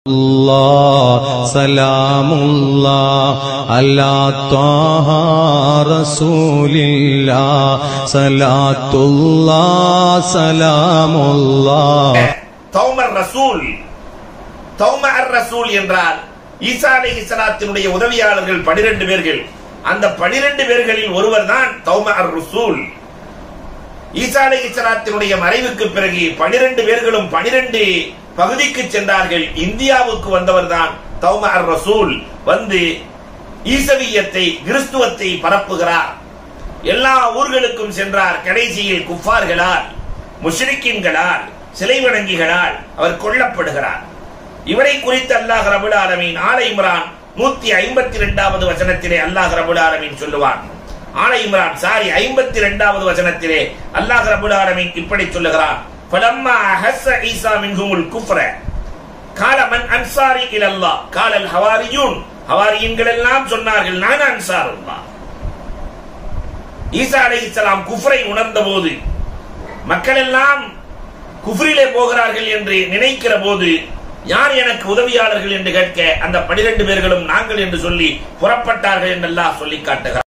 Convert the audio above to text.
الله سلام الله على طه رسول الله صلاة الله سلام الله தௌமர் ரசூல் தௌமர் ரசூல் என்றால் ஈசா அலைஹி ஸலாத்தினுடைய உதவியாளர்கள் 12 பேர்கள் அந்த 12 பேர்களில் ஒருவர் தான் தௌமர் ரசூல் ஈசா அலைஹி ஸலாத்தினுடைய மறைவுக்கு பிறகு 12 பேர்களும் 12 பகுதிக்கு சென்றார்கள் இந்தியாவுக்கு வந்தவர் தான் தௌமர் ரசூல் வந்து ஈசவியத்தை கிறிஸ்துவத்தை பரப்புகிறார் எல்லா ஊர்களுக்கும் சென்றார் கடைசியில் குஃபார்களால் முஷ்ரிக்கின்களால் சிலை வணங்கிகளால் அவர் கொல்லப்படுகிறார் இவரை குறித்து அல்லாஹ் ரபுல் ஆலமீன் ஆல இம்ரான் நூத்தி ஐம்பத்தி இரண்டாவது வசனத்திலே அல்லாஹ் ரபுல் ஆலமீன் சொல்லுவான் ஆல இம்ரான் சாரி ஐம்பத்தி இரண்டாவது வசனத்திலே அல்லாஹ் ரபுல் ஆலமீன் இப்படி சொல்லுகிறான் فلما أحس عيسى منهم الكفر قال من أنصاري إلى الله قال الحواريون ஹவாரியின்கள் எல்லாம் சொன்னார்கள் நான் அன்சார் அல்லாஹ் ஈசா அலைஹிஸ்ஸலாம் குஃப்ரை உணர்ந்த போது மக்கள் எல்லாம் குஃப்ரிலே போகிறார்கள் என்று நினைக்கிற போது யார் எனக்கு உதவியாளர்கள் என்று கேட்க அந்த பனிரெண்டு பேர்களும் நாங்கள் என்று சொல்லி புறப்பட்டார்கள் என்றெல்லாம் சொல்லி காட்டுகிறார்